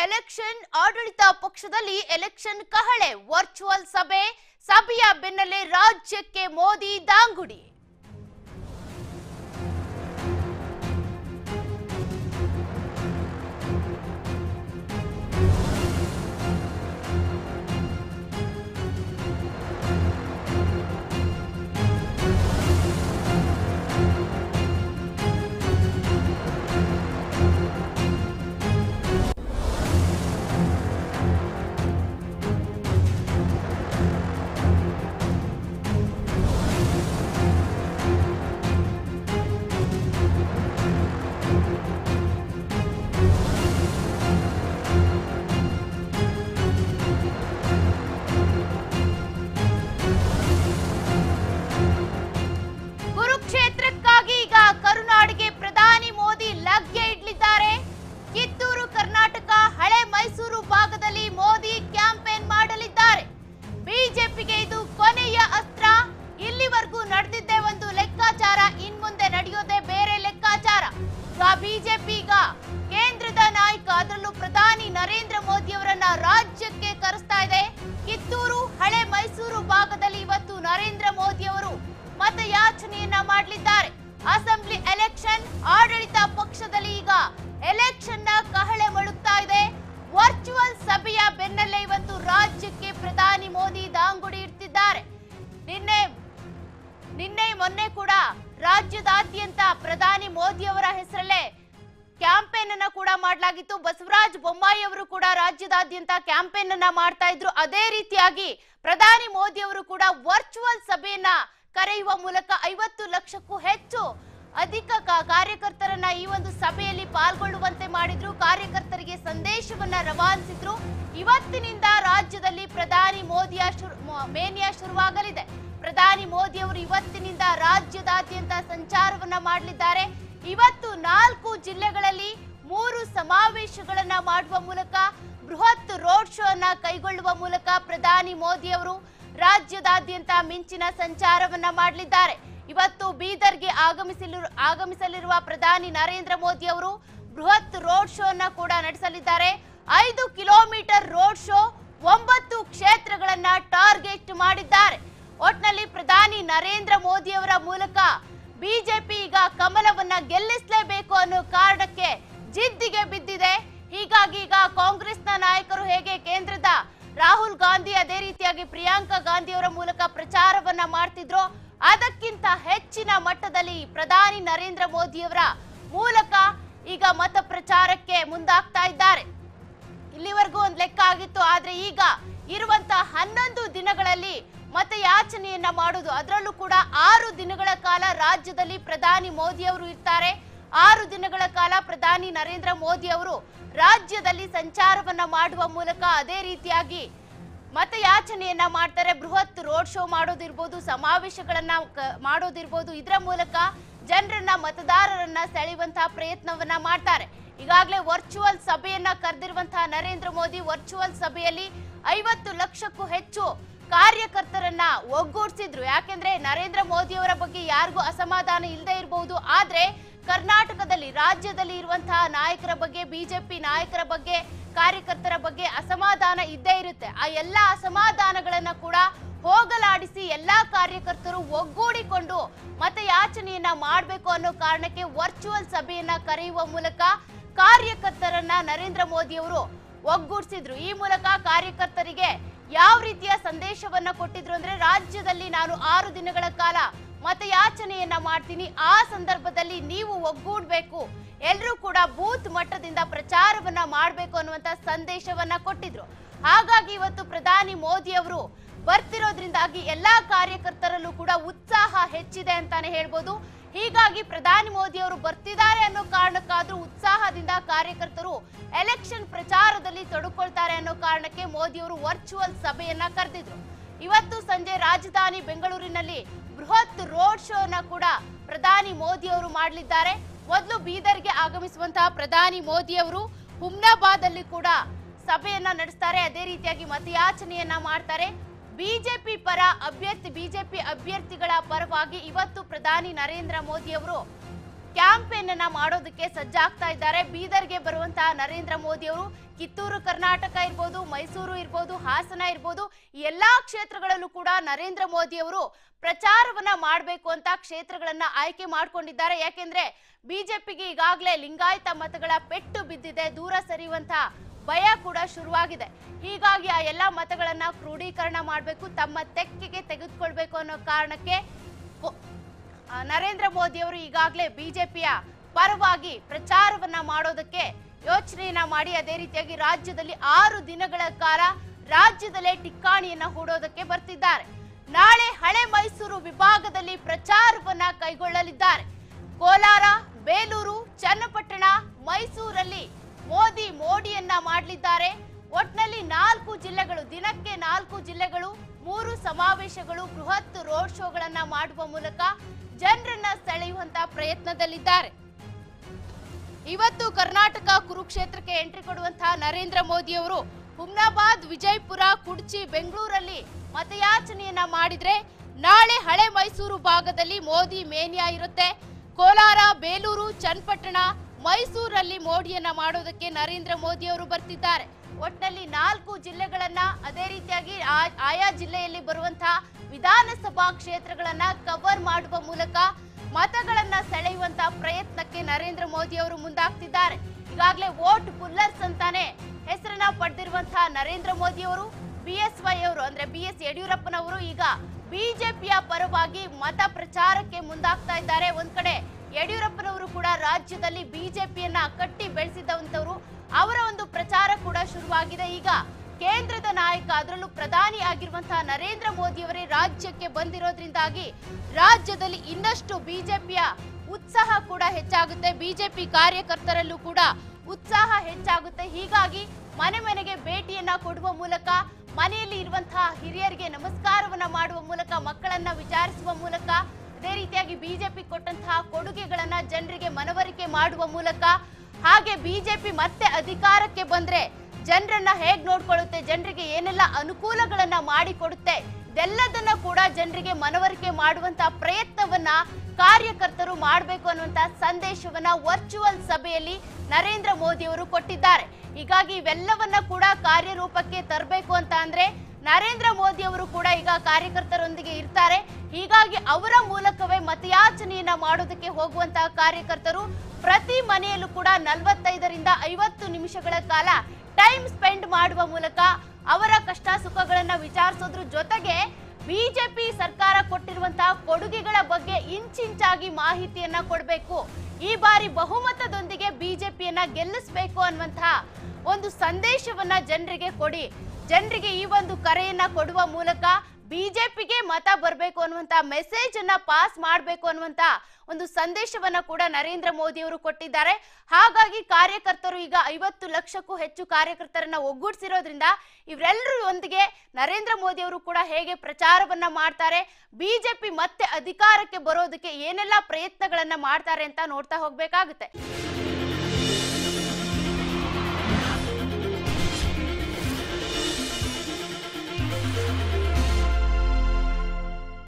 election ಆಡಳಿತ ಪಕ್ಷದಲ್ಲಿ election ಕಹಳೆ ವರ್ಚುವಲ್ ಸಭೆ ಸಭೆಯ ಬೆನ್ನಲ್ಲೇ ರಾಜ್ಯಕ್ಕೆ ಮೋದಿ ದಾಂಗುಡಿ ಕುರುಕ್ಷೇತ್ರಕ್ಕಾಗಿ ಈಗ ಕರುನಾಡಿಗೆ ಪ್ರಧಾನಿ ಮೋದಿ ಲಗ್ಗೆ ಇಡ್ಲಿದ್ದಾರೆ ಕಿತ್ತೂರು ಕರ್ನಾಟಕ ಹಳೆ ಮೈಸೂರು ಭಾಗದಲ್ಲಿ ಮೋದಿ ಕ್ಯಾಂಪೇನ್ ಮಾಡಲಿದ್ದಾರೆ ಬಿಜೆಪಿಗೆ ಇದು ಕೊನೆಯ ಅಸ್ತ್ರ ಇಲ್ಲಿವರೆಗೂ ನಡೆದಿದ್ದೇ ಒಂದು ಲೆಕ್ಕಾಚಾರ ಇನ್ಮುಂದೆ ನಡೆಯೋದೇ ಬೇರೆ ಲೆಕ್ಕಾಚಾರ ಈಗ ಬಿಜೆಪಿ ಈಗ ಕೇಂದ್ರದ ನಾಯಕ ಅದರಲ್ಲೂ ಪ್ರಧಾನಿ ನರೇಂದ್ರ ಮೋದಿ ಅವರನ್ನ ರಾಜ್ಯಕ್ಕೆ ಕರೆಸ್ತಾ ಇದೆ ಕಿತ್ತೂರು ಹಳೆ ಮೈಸೂರು ಭಾಗದಲ್ಲಿ ಇವತ್ತು ನರೇಂದ್ರ ಮೋದಿ ಅವರು ಮತಯಾಚನೆಯನ್ನ ಮಾಡಲಿದ್ದಾರೆ ಅಸೆಂಬ್ಲಿ ಎಲೆಕ್ಷನ್ ಆಡಳಿತ ಪಕ್ಷದಲ್ಲಿ ಈಗ ಎಲೆಕ್ಷನ್ ನ ಕಹಳೆ ಮೊಳಗ್ತಾ ಇದೆ ವರ್ಚುವಲ್ ಸಭೆಯ ಬೆನ್ನಲ್ಲೇ ಇವತ್ತು ರಾಜ್ಯಕ್ಕೆ ಪ್ರಧಾನಿ ಮೋದಿ ದಾಂಗುಡಿ ಇಡ್ತಿದ್ದಾರೆ ನಿನ್ನೆ ನಿನ್ನೆ ಮೊನ್ನೆ ಕೂಡ ರಾಜ್ಯದಾದ್ಯಂತ ಪ್ರಧಾನಿ ಮೋದಿ ಅವರ ಹೆಸರಲ್ಲೇ ಕ್ಯಾಂಪೇನ್ ಅನ್ನ ಕೂಡ ಮಾಡಲಾಗಿತ್ತು ಬಸವರಾಜ ಬೊಮ್ಮಾಯಿ ಅವರು ಕೂಡ ರಾಜ್ಯದಾದ್ಯಂತ ಕ್ಯಾಂಪೇನ್ ಅನ್ನ ಮಾಡ್ತಾ ಇದ್ರು ಅದೇ ರೀತಿಯಾಗಿ ಪ್ರಧಾನಿ ಮೋದಿ ಅವರು ಕೂಡ ವರ್ಚುವಲ್ ಸಭೆಯನ್ನ ಕರೆಯುವ ಮೂಲಕ ಐವತ್ತು ಲಕ್ಷಕ್ಕೂ ಹೆಚ್ಚು ಅಧಿಕ ಕ- ಕಾರ್ಯಕರ್ತರನ್ನ ಈ ಒಂದು ಸಭೆಯಲ್ಲಿ ಪಾಲ್ಗೊಳ್ಳುವಂತೆ ಮಾಡಿದ್ರು ಕಾರ್ಯಕರ್ತರಿಗೆ ಸಂದೇಶವನ್ನ ರವಾನಿಸಿದ್ರು ಇವತ್ತಿನಿಂದ ರಾಜ್ಯದಲ್ಲಿ ಪ್ರಧಾನಿ ಮೋದಿಯ ಶುರು ಮೊ- ಮೇನಿಯಾ ಶುರುವಾಗಲಿದೆ ಪ್ರಧಾನಿ ಮೋದಿ ಅವರು ಇವತ್ತಿನಿಂದ ರಾಜ್ಯದಾದ್ಯಂತ ಸಂಚಾರವನ್ನ ಮಾಡಲಿದ್ದಾರೆ ಇವತ್ತು ನಾಲ್ಕು ಜಿಲ್ಲೆಗಳಲ್ಲಿ ಮೂರು ಸಮಾವೇಶಗಳನ್ನ ಮಾಡುವ ಮೂಲಕ ಬೃಹತ್ ರೋಡ್ ಶೋ ಅನ್ನ ಕೈಗೊಳ್ಳುವ ಮೂಲಕ ಪ್ರಧಾನಿ ಮೋದಿ ಅವರು ರಾಜ್ಯದಾದ್ಯಂತ ಮಿಂಚಿನ ಸಂಚಾರವನ್ನ ಮಾಡಲಿದ್ದಾರೆ ಇವತ್ತು ಬೀದರ್ಗೆ ಆಗಮಿಸಲಿರು ಆಗಮಿಸಲಿರುವ ಪ್ರಧಾನಿ ನರೇಂದ್ರ ಮೋದಿ ಅವರು ಬೃಹತ್ ರೋಡ್ ಶೋ ಅನ್ನ ಕೂಡ ನಡೆಸಲಿದ್ದಾರೆ ಐದು ಕಿಲೋಮೀಟರ್ ರೋಡ್ ಶೋ ಒಂಬತ್ತು ಕ್ಷೇತ್ರಗಳನ್ನ ಟಾರ್ಗೆಟ್ ಮಾಡಿದ್ದಾರೆ ಒಟ್ನಲ್ಲಿ ಪ್ರಧಾನಿ ನರೇಂದ್ರ ಮೋದಿ ಅವರ ಮೂಲಕ ಬಿಜೆಪಿ ಈಗ ಕಮಲವನ್ನ ಗೆಲ್ಲಿಸಲೇಬೇಕು ಅನ್ನೋ ಕಾರಣಕ್ಕೆ ಜಿದ್ದಿಗೆ ಬಿದ್ದಿದೆ ಹೀಗಾಗಿ ಈಗ ಕಾಂಗ್ರೆಸ್ನ ನಾಯಕರು ಹೇಗೆ ಕೇಂದ್ರದ ರಾಹುಲ್ ಗಾಂಧಿ ಅದೇ ರೀತಿಯಾಗಿ ಪ್ರಿಯಾಂಕಾ ಗಾಂಧಿ ಅವರ ಮೂಲಕ ಪ್ರಚಾರವನ್ನ ಮಾಡ್ತಿದ್ರು ಅದಕ್ಕಿಂತ ಹೆಚ್ಚಿನ ಮಟ್ಟದಲ್ಲಿ ಪ್ರಧಾನಿ ನರೇಂದ್ರ ಮೋದಿ ಅವರ ಮೂಲಕ ಈಗ ಮತ ಪ್ರಚಾರಕ್ಕೆ ಮುಂದಾಗ್ತಾ ಇದ್ದಾರೆ ಇಲ್ಲಿವರೆಗೂ ಒಂದು ಲೆಕ್ಕ ಆಗಿತ್ತು ಆದ್ರೆ ಈಗ ಇರುವಂತ ಹನ್ನೊಂದು ದಿನಗಳಲ್ಲಿ ಮತಯಾಚನೆಯನ್ನ ಮಾಡುದು ಅದರಲ್ಲೂ ಕೂಡ ಆರು ದಿನಗಳ ಕಾಲ ರಾಜ್ಯದಲ್ಲಿ ಪ್ರಧಾನಿ ಮೋದಿ ಅವರು ಇರ್ತಾರೆ ಆರು ದಿನಗಳ ಕಾಲ ಪ್ರಧಾನಿ ನರೇಂದ್ರ ಮೋದಿ ಅವರು ರಾಜ್ಯದಲ್ಲಿ ಸಂಚಾರವನ್ನ ಮಾಡುವ ಮೂಲಕ ಅದೇ ರೀತಿಯಾಗಿ ಮತಯಾಚನೆಯನ್ನ ಮಾಡ್ತಾರೆ ಬೃಹತ್ ರೋಡ್ ಶೋ ಮಾಡೋದಿರ್ಬೋದು ಸಮಾವೇಶಗಳನ್ನ ಕ- ಮಾಡೋದಿರ್ಬೋದು ಇದರ ಮೂಲಕ ಜನರನ್ನ ಮತದಾರರನ್ನ ಸೆಳೆಯುವಂತಹ ಪ್ರಯತ್ನವನ್ನ ಮಾಡ್ತಾರೆ ಈಗಾಗಲೇ ವರ್ಚುವಲ್ ಸಭೆಯನ್ನ ಕರೆದಿರುವಂತಹ ನರೇಂದ್ರ ಮೋದಿ ವರ್ಚುವಲ್ ಸಭೆಯಲ್ಲಿ ಐವತ್ತು ಲಕ್ಷಕ್ಕೂ ಹೆಚ್ಚು ಕಾರ್ಯಕರ್ತರನ್ನ ಒಗ್ಗೂಡಿಸಿದ್ರು ಯಾಕೆಂದ್ರೆ ನರೇಂದ್ರ ಮೋದಿ ಅವರ ಬಗ್ಗೆ ಯಾರಿಗೂ ಅಸಮಾಧಾನ ಇಲ್ಲದೆ ಇರಬಹುದು ಆದ್ರೆ ಕರ್ನಾಟಕದಲ್ಲಿ ರಾಜ್ಯದಲ್ಲಿ ಇರುವಂತಹ ನಾಯಕರ ಬಗ್ಗೆ ಬಿಜೆಪಿ ನಾಯಕರ ಬಗ್ಗೆ ಕಾರ್ಯಕರ್ತರ ಬಗ್ಗೆ ಅಸಮಾಧಾನ ಇದ್ದೇ ಇರುತ್ತೆ ಆ ಎಲ್ಲಾ ಅಸಮಾಧಾನಗಳನ್ನ ಕೂಡ ಹೋಗಲಾಡಿಸಿ ಎಲ್ಲಾ ಕಾರ್ಯಕರ್ತರು ಒಗ್ಗೂಡಿಕೊಂಡು ಮತಯಾಚನೆಯನ್ನ ಮಾಡಬೇಕು ಅನ್ನೋ ಕಾರಣಕ್ಕೆ ವರ್ಚುವಲ್ ಸಭೆಯನ್ನ ಕರೆಯುವ ಮೂಲಕ ಕಾರ್ಯಕರ್ತರನ್ನ ನರೇಂದ್ರ ಮೋದಿ ಅವರು ಒಗ್ಗೂಡಿಸಿದ್ರು ಈ ಮೂಲಕ ಕಾರ್ಯಕರ್ತರಿಗೆ ಯಾವ ರೀತಿಯ ಸಂದೇಶವನ್ನ ಕೊಟ್ಟಿದ್ರು ಅಂದ್ರೆ ರಾಜ್ಯದಲ್ಲಿ ನಾನು ಆರು ದಿನಗಳ ಕಾಲ ಮತಯಾಚನೆಯನ್ನ ಮಾಡ್ತೀನಿ ಆ ಸಂದರ್ಭದಲ್ಲಿ ನೀವು ಒಗ್ಗೂಡ್ಬೇಕು ಎಲ್ಲರೂ ಕೂಡ ಬೂತ್ ಮಟ್ಟದಿಂದ ಪ್ರಚಾರವನ್ನ ಮಾಡಬೇಕು ಅನ್ನುವಂತ ಸಂದೇಶವನ್ನ ಕೊಟ್ಟಿದ್ರು ಹಾಗಾಗಿ ಇವತ್ತು ಪ್ರಧಾನಿ ಮೋದಿ ಅವರು ಬರ್ತಿರೋದ್ರಿಂದಾಗಿ ಎಲ್ಲಾ ಕಾರ್ಯಕರ್ತರಲ್ಲೂ ಕೂಡ ಉತ್ಸಾಹ ಹೆಚ್ಚಿದೆ ಅಂತಾನೆ ಹೇಳ್ಬೋದು ಹೀಗಾಗಿ ಪ್ರಧಾನಿ ಮೋದಿ ಅವರು ಬರ್ತಿದ್ದಾರೆ ಅನ್ನೋ ಕಾರಣಕ್ಕಾದ್ರೂ ಉತ್ಸಾಹದಿಂದ ಕಾರ್ಯಕರ್ತರು ಎಲೆಕ್ಷನ್ ಪ್ರಚಾರದಲ್ಲಿ ತೊಡಕೊಳ್ತಾರೆ ಅನ್ನೋ ಕಾರಣಕ್ಕೆ ಮೋದಿ ಅವರು ವರ್ಚುವಲ್ ಸಭೆಯನ್ನ ಕರೆದಿದ್ರು ಇವತ್ತು ಸಂಜೆ ರಾಜಧಾನಿ ಬೆಂಗಳೂರಿನಲ್ಲಿ ಬೃಹತ್ ರೋಡ್ ಶೋನ ಕೂಡ ಪ್ರಧಾನಿ ಮೋದಿ ಅವರು ಮಾಡಲಿದ್ದಾರೆ ಮೊದಲು ಬೀದರ್ಗೆ ಆಗಮಿಸುವಂತಹ ಪ್ರಧಾನಿ ಮೋದಿ ಅವರು ಹುಮ್ನಾಬಾದ್ ಅಲ್ಲಿ ಕೂಡ ಸಭೆಯನ್ನ ನಡೆಸ್ತಾರೆ ಅದೇ ರೀತಿಯಾಗಿ ಮತಯಾಚನೆಯನ್ನ ಮಾಡ್ತಾರೆ ಬಿಜೆಪಿ ಪರ ಅಭ್ಯರ್ಥಿ ಬಿಜೆಪಿ ಅಭ್ಯರ್ಥಿಗಳ ಪರವಾಗಿ ಇವತ್ತು ಪ್ರಧಾನಿ ನರೇಂದ್ರ ಮೋದಿ ಅವರು ಕ್ಯಾಂಪೇನ್ ಅನ್ನ ಮಾಡೋದಕ್ಕೆ ಸಜ್ಜಾಗ್ತಾ ಇದ್ದಾರೆ ಬೀದರ್ಗೆ ಬರುವಂತಹ ನರೇಂದ್ರ ಮೋದಿ ಅವರು ಕಿತ್ತೂರು ಕರ್ನಾಟಕ ಇರ್ಬೋದು ಮೈಸೂರು ಇರ್ಬೋದು ಹಾಸನ ಇರ್ಬೋದು ಈ ಎಲ್ಲಾ ಕ್ಷೇತ್ರಗಳಲ್ಲೂ ಕೂಡ ನರೇಂದ್ರ ಮೋದಿ ಅವರು ಪ್ರಚಾರವನ್ನ ಮಾಡಬೇಕು ಅಂತ ಕ್ಷೇತ್ರಗಳನ್ನ ಆಯ್ಕೆ ಮಾಡ್ಕೊಂಡಿದ್ದಾರೆ ಯಾಕೆಂದ್ರೆ ಬಿಜೆಪಿಗೆ ಈಗಾಗಲೇ ಲಿಂಗಾಯತ ಮತಗಳ ಪೆಟ್ಟು ಬಿದ್ದಿದೆ ದೂರ ಸರಿಯುವಂತ ಭಯ ಕೂಡ ಶುರುವಾಗಿದೆ ಹೀಗಾಗಿ ಆ ಎಲ್ಲಾ ಮತಗಳನ್ನ ಕ್ರೋಢೀಕರಣ ಮಾಡಬೇಕು ತಮ್ಮ ತೆಕ್ಕೆಗೆ ತೆಗೆದುಕೊಳ್ಬೇಕು ಅನ್ನೋ ಕಾರಣಕ್ಕೆ ಕೊ- ಆ, ನರೇಂದ್ರ ಮೋದಿ ಅವರು ಈಗಾಗಲೇ ಬಿಜೆಪಿಯ ಪರವಾಗಿ ಪ್ರಚಾರವನ್ನ ಮಾಡೋದಕ್ಕೆ ಯೋಚನೆಯನ್ನ ಮಾಡಿ ಅದೇ ರೀತಿಯಾಗಿ ರಾಜ್ಯದಲ್ಲಿ ಆರು ದಿನಗಳ ಕಾಲ ರಾಜ್ಯದಲ್ಲೇ ಟಿಕ್ಕಾಣಿಯನ್ನ ಹೂಡೋದಕ್ಕೆ ಬರ್ತಿದ್ದಾರೆ ನಾಳೆ ಹಳೆ ಮೈಸೂರು ವಿಭಾಗದಲ್ಲಿ ಪ್ರಚಾರವನ್ನ ಕೈಗೊಳ್ಳಲಿದ್ದಾರೆ ಕೋಲಾರ ಬೇಲೂರು ಚನ್ನಪಟ್ಟಣ ಮೈಸೂರಲ್ಲಿ ಮೋದಿ ಮೋಡಿಯನ್ನ ಮಾಡಲಿದ್ದಾರೆ ಒಟ್ನಲ್ಲಿ ನಾಲ್ಕು ಜಿಲ್ಲೆಗಳು ದಿನಕ್ಕೆ ನಾಲ್ಕು ಜಿಲ್ಲೆಗಳು ಮೂರು ಸಮಾವೇಶಗಳು ಬೃಹತ್ ರೋಡ್ ಶೋಗಳನ್ನ ಮಾಡುವ ಮೂಲಕ ಜನರನ್ನ ಸೆಳೆಯುವಂತ ಪ್ರಯತ್ನದಲ್ಲಿದ್ದಾರೆ ಇವತ್ತು ಕರ್ನಾಟಕ ಕುರುಕ್ಷೇತ್ರಕ್ಕೆ ಎಂಟ್ರಿ ಕೊಡುವಂತಹ ನರೇಂದ್ರ ಮೋದಿ ಅವರು ಹುಮ್ನಾಬಾದ್ ವಿಜಯಪುರ ಕುಡ್ಚಿ ಬೆಂಗಳೂರಲ್ಲಿ ಮತಯಾಚನೆಯನ್ನ ಮಾಡಿದ್ರೆ ನಾಳೆ ಹಳೆ ಮೈಸೂರು ಭಾಗದಲ್ಲಿ ಮೋದಿ ಮೇನಿಯಾ ಇರುತ್ತೆ ಕೋಲಾರ ಬೇಲೂರು ಚನ್ನಪಟ್ಟಣ ಮೈಸೂರಲ್ಲಿ ಮೋಡಿಯನ್ನ ಮಾಡೋದಕ್ಕೆ ನರೇಂದ್ರ ಮೋದಿ ಅವರು ಬರ್ತಿದ್ದಾರೆ ಒಟ್ನಲ್ಲಿ ನಾಲ್ಕು ಜಿಲ್ಲೆಗಳನ್ನ ಅದೇ ರೀತಿಯಾಗಿ ಆ- ಆಯಾ ಜಿಲ್ಲೆಯಲ್ಲಿ ಬರುವಂತಹ ವಿಧಾನಸಭಾ ಕ್ಷೇತ್ರಗಳನ್ನ ಕವರ್ ಮಾಡುವ ಮೂಲಕ ಮತಗಳನ್ನ ಸೆಳೆಯುವಂತ ಪ್ರಯತ್ನಕ್ಕೆ ನರೇಂದ್ರ ಮೋದಿ ಅವರು ಮುಂದಾಗ್ತಿದ್ದಾರೆ ಈಗಾಗಲೇ ವೋಟ್ ಪುಲ್ಲರ್ಸ್ ಅಂತಾನೆ ಹೆಸರನ್ನ ಪಡೆದಿರುವಂತಹ ನರೇಂದ್ರ ಮೋದಿ ಅವರು ಬಿ ಎಸ್ ವೈ ಅವರು ಅಂದ್ರೆ ಬಿ ಎಸ್ ಯಡಿಯೂರಪ್ಪನವರು ಈಗ ಬಿಜೆಪಿಯ ಪರವಾಗಿ ಮತ ಪ್ರಚಾರಕ್ಕೆ ಮುಂದಾಗ್ತಾ ಇದ್ದಾರೆ ಒಂದ್ ಕಡೆ ಯಡಿಯೂರಪ್ಪನವರು ಕೂಡ ರಾಜ್ಯದಲ್ಲಿ ಬಿಜೆಪಿಯನ್ನ ಕಟ್ಟಿ ಬೆಳೆಸಿದಂತವರು ಅವರ ಒಂದು ಪ್ರಚಾರ ಕೂಡ ಶುರುವಾಗಿದೆ ಈಗ ಕೇಂದ್ರದ ನಾಯಕ ಅದರಲ್ಲೂ ಪ್ರಧಾನಿ ಆಗಿರುವಂತಹ ನರೇಂದ್ರ ಮೋದಿ ಅವರೇ ರಾಜ್ಯಕ್ಕೆ ಬಂದಿರೋದ್ರಿಂದಾಗಿ ರಾಜ್ಯದಲ್ಲಿ ಇನ್ನಷ್ಟು ಬಿಜೆಪಿಯ ಉತ್ಸಾಹ ಕೂಡ ಹೆಚ್ಚಾಗುತ್ತೆ ಬಿಜೆಪಿ ಕಾರ್ಯಕರ್ತರಲ್ಲೂ ಕೂಡ ಉತ್ಸಾಹ ಹೆಚ್ಚಾಗುತ್ತೆ ಹೀಗಾಗಿ ಮನೆ ಮನೆಗೆ ಭೇಟಿಯನ್ನ ಕೊಡುವ ಮೂಲಕ ಮನೆಯಲ್ಲಿ ಇರುವಂತಹ ಹಿರಿಯರಿಗೆ ನಮಸ್ಕಾರವನ್ನ ಮಾಡುವ ಮೂಲಕ ಮಕ್ಕಳನ್ನ ವಿಚಾರಿಸುವ ಮೂಲಕ ಅದೇ ರೀತಿಯಾಗಿ ಬಿಜೆಪಿ ಕೊಟ್ಟಂತಹ ಕೊಡುಗೆಗಳನ್ನ ಜನರಿಗೆ ಮನವರಿಕೆ ಮಾಡುವ ಮೂಲಕ ಹಾಗೆ ಬಿಜೆಪಿ ಮತ್ತೆ ಅಧಿಕಾರಕ್ಕೆ ಬಂದ್ರೆ ಜನರನ್ನ ಹೇಗ್ ನೋಡ್ಕೊಳ್ಳುತ್ತೆ ಜನರಿಗೆ ಏನೆಲ್ಲ ಅನುಕೂಲಗಳನ್ನ ಮಾಡಿಕೊಡುತ್ತೆ ಇದೆಲ್ಲದನ್ನ ಕೂಡ ಜನರಿಗೆ ಮನವರಿಕೆ ಮಾಡುವಂತ ಪ್ರಯತ್ನವನ್ನ ಕಾರ್ಯಕರ್ತರು ಮಾಡಬೇಕು ಅನ್ನುವಂತ ಸಂದೇಶವನ್ನ ವರ್ಚುವಲ್ ಸಭೆಯಲ್ಲಿ ನರೇಂದ್ರ ಮೋದಿ ಅವರು ಕೊಟ್ಟಿದ್ದಾರೆ ಹೀಗಾಗಿ ಇವೆಲ್ಲವನ್ನ ಕೂಡ ಕಾರ್ಯರೂಪಕ್ಕೆ ತರಬೇಕು ಅಂತ ಅಂದ್ರೆ ನರೇಂದ್ರ ಮೋದಿ ಅವರು ಕೂಡ ಈಗ ಕಾರ್ಯಕರ್ತರೊಂದಿಗೆ ಇರ್ತಾರೆ ಹೀಗಾಗಿ ಅವರ ಮೂಲಕವೇ ಮತಯಾಚನೆಯನ್ನ ಮಾಡೋದಕ್ಕೆ ಹೋಗುವಂತಹ ಕಾರ್ಯಕರ್ತರು ಪ್ರತಿ ಮನೆಯಲ್ಲೂ ಕೂಡ ನಲವತ್ತೈದರಿಂದ ಐವತ್ತು ನಿಮಿಷಗಳ ಕಾಲ ಟೈಮ್ ಸ್ಪೆಂಡ್ ಮಾಡುವ ಮೂಲಕ ಅವರ ಕಷ್ಟ ಸುಖಗಳನ್ನ ವಿಚಾರಿಸೋದ್ರ ಜೊತೆಗೆ ಬಿಜೆಪಿ ಸರ್ಕಾರ ಕೊಟ್ಟಿರುವಂತಹ ಕೊಡುಗೆಗಳ ಬಗ್ಗೆ ಇಂಚಿಂಚಾಗಿ ಮಾಹಿತಿಯನ್ನ ಕೊಡಬೇಕು ಈ ಬಾರಿ ಬಹುಮತದೊಂದಿಗೆ ಬಿಜೆಪಿಯನ್ನ ಗೆಲ್ಲಿಸಬೇಕು ಅನ್ನುವಂತಹ ಒಂದು ಸಂದೇಶವನ್ನ ಜನರಿಗೆ ಕೊಡಿ ಜನರಿಗೆ ಈ ಒಂದು ಕರೆಯನ್ನ ಕೊಡುವ ಮೂಲಕ ಬಿಜೆಪಿಗೆ ಮತ ಬರಬೇಕು ಅನ್ನುವಂತ ಮೆಸೇಜ್ ಅನ್ನ ಪಾಸ್ ಮಾಡಬೇಕು ಅನ್ನುವಂತ ಒಂದು ಸಂದೇಶವನ್ನ ಕೂಡ ನರೇಂದ್ರ ಮೋದಿ ಅವರು ಕೊಟ್ಟಿದ್ದಾರೆ ಹಾಗಾಗಿ ಕಾರ್ಯಕರ್ತರು ಈಗ ಐವತ್ತು ಲಕ್ಷಕ್ಕೂ ಹೆಚ್ಚು ಕಾರ್ಯಕರ್ತರನ್ನ ಒಗ್ಗೂಡಿಸಿರೋದ್ರಿಂದ ಇವರೆಲ್ಲರೂ ಒಂದಿಗೆ ನರೇಂದ್ರ ಮೋದಿ ಅವರು ಕೂಡ ಹೇಗೆ ಪ್ರಚಾರವನ್ನ ಮಾಡ್ತಾರೆ ಬಿಜೆಪಿ ಮತ್ತೆ ಅಧಿಕಾರಕ್ಕೆ ಬರೋದಕ್ಕೆ ಏನೆಲ್ಲ ಪ್ರಯತ್ನಗಳನ್ನ ಮಾಡ್ತಾರೆ ಅಂತ ನೋಡ್ತಾ ಹೋಗ್ಬೇಕಾಗುತ್ತೆ